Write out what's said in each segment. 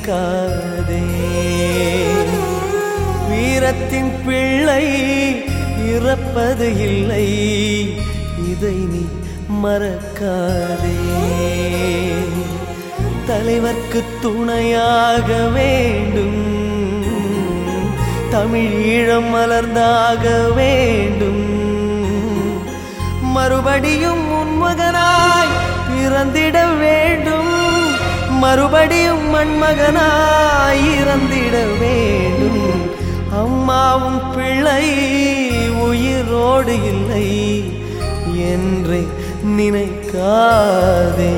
நினைக்காதே வீரத்தின் பிள்ளை இறப்பது இல்லை இதை நீ மறக்காதே தலைவர்க்கு துணையாக வேண்டும் தமிழ் ஈழம் மலர்ந்தாக வேண்டும் மறுபடியும் உன்மகனாய் பிறந்திட வேண்டும் மறுபடியும் மண்மகனாய் இறந்திட வேண்டும் அம்மாவும் பிள்ளை உயிரோடு இல்லை என்று நினைக்காதே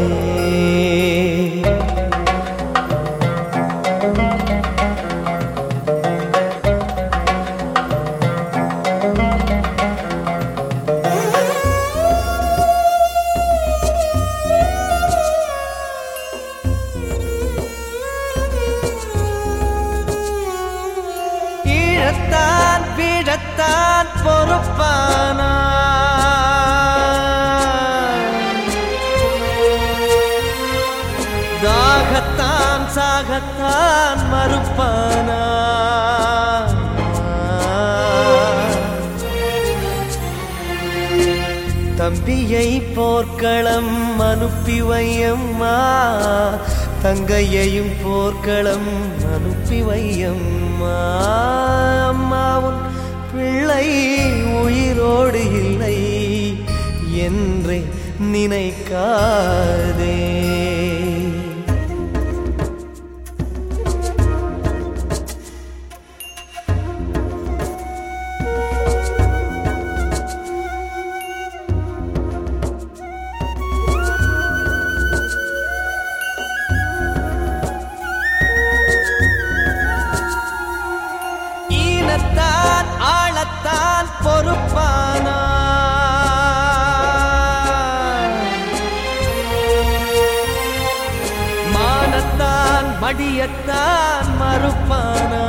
ஈழத்தான் வீழத்தான் பொறுப்பானா தாகத்தான் சாகத்தான் மறுப்பானா தம்பியை போர்க்களம் அனுப்பி வையம்மா தங்கையையும் போர்க்களம் அனுப்பி வையம்மா அம்மாவும் பிள்ளை உயிரோடு இல்லை என்றே நினைக்காதே ஈனத்தான் ஆளத்தான் பொறுப்பானா மானத்தான் மடியத்தான் மறுப்பானா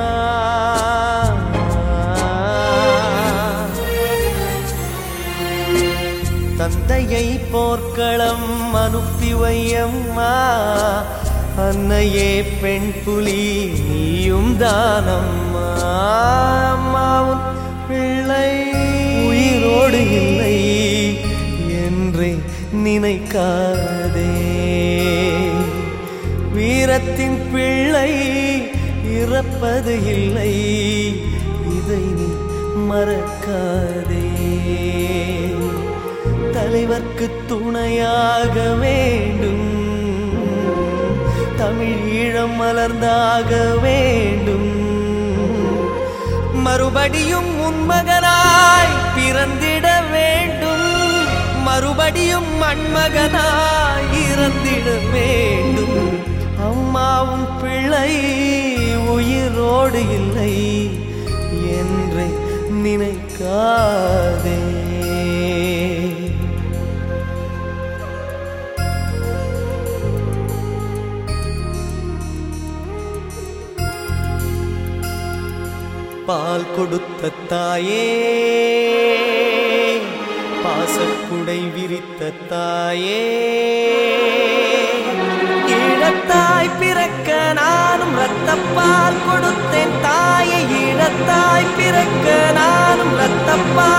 தந்தையை போர்க்களம் அனுப்பி வையம்மா அன்னையே பெண் புலி நீயும் தானம்மா அம்மாவும் பிள்ளை உயிரோடு இல்லை என்று நினைக்காதே வீரத்தின் பிள்ளை இறப்பது இல்லை இதை நீ மறக்காதே தலைவர்க்கு துணையாக வேண்டும் தமிழ் ஈழம் மலர்ந்தாக வேண்டும் மறுபடியும் உன்மகனாய் பிறந்திட வேண்டும் மறுபடியும் மண்மகனாய் இறந்திட வேண்டும் அம்மாவும் பிள்ளை உயிரோடு இல்லை என்று நினைக்காதே பால் கொடுத்த தாயே பாசக்குடை விரித்த தாயே ஈழத்தாய் பிறக்க நானும் ரத்தப்பால் கொடுத்தேன் தாயை ஈழத்தாய் பிறக்க நானும் ரத்தப்பால்